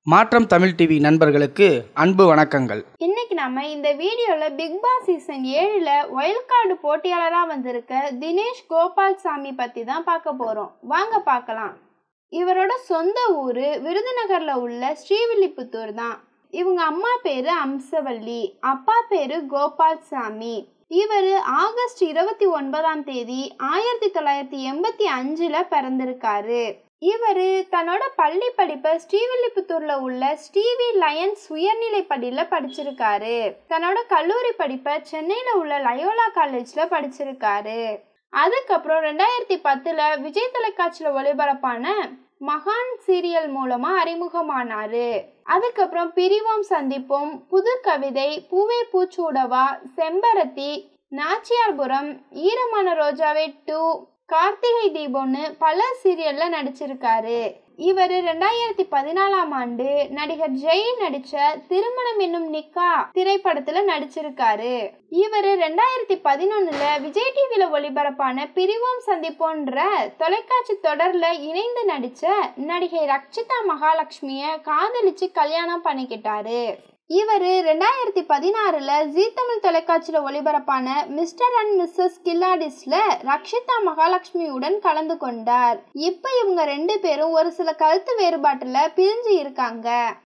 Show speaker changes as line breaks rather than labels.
மாற்றம் தமிழ் டிவி நண்பர்களுக்கு அன்பு வணக்கங்கள்
இன்னைக்கு நம்ம இந்த வீடியோவில் பிக் பாஸ் சீசன் ஏழில் ஒயல் கார்டு போட்டியாளராக வந்திருக்க தினேஷ் கோபால் சாமி பற்றி தான் பார்க்க போகிறோம் வாங்க பார்க்கலாம் இவரோட சொந்த ஊர் விருதுநகரில் உள்ள ஸ்ரீவில்லிபுத்தூர் தான் இவங்க அம்மா பேர் அம்சவல்லி அப்பா பேர் கோபால் சாமி இவர் ஆகஸ்ட் இருபத்தி ஒன்பதாம் தேதி ஆயிரத்தி தொள்ளாயிரத்தி எண்பத்தி அஞ்சில் பிறந்திருக்காரு இவர் தன்னோட பள்ளி படிப்பை ஸ்ரீவில்லிபுத்தூர்ல உள்ள ஸ்ரீவி லயன்ஸ் உயர்நிலை பள்ளியில படிச்சிருக்காரு தன்னோட கல்லூரி படிப்பை சென்னையில உள்ள லயோலா காலேஜ்ல படிச்சிருக்காரு அதுக்கப்புறம் ரெண்டாயிரத்தி பத்துல விஜய் தொலைக்காட்சியில ஒளிபரப்பான மகான் சீரியல் மூலமா அறிமுகமானாரு அதுக்கப்புறம் பிரிவோம் சந்திப்போம் புது கவிதை பூவே பூச்சூடவா செம்பருத்தி நாச்சியார்புரம் ஈரமான ரோஜாவே டூ கார்த்திகை தீபம்னு பல சீரியல்ல நடிச்சிருக்காரு இவர் ரெண்டாயிரத்தி பதினாலாம் ஆண்டு நடிகர் ஜெய் நடிச்ச திருமணம் என்னும் நிக்கா திரைப்படத்துல நடிச்சிருக்காரு இவர் ரெண்டாயிரத்தி பதினொன்னுல விஜய் டிவில ஒளிபரப்பான பிரிவோம் சந்திப்போன்ற தொலைக்காட்சி தொடர்ல இணைந்து நடிச்ச நடிகை ரக்ஷிதா மகாலட்சுமிய காதலிச்சு கல்யாணம் பண்ணிக்கிட்டாரு இவர் ரெண்டாயிரத்தி பதினாறில் ஜீ தமிழ் தொலைக்காட்சியில் ஒளிபரப்பான மிஸ்டர் அண்ட் மிஸ்ஸஸ் கில்லாடிஸ்ல ரக்ஷிதா மகாலட்சுமியுடன் கலந்து கொண்டார் இப்போ இவங்க ரெண்டு பேரும் ஒரு சில கருத்து வேறுபாட்டில் பிரிஞ்சு இருக்காங்க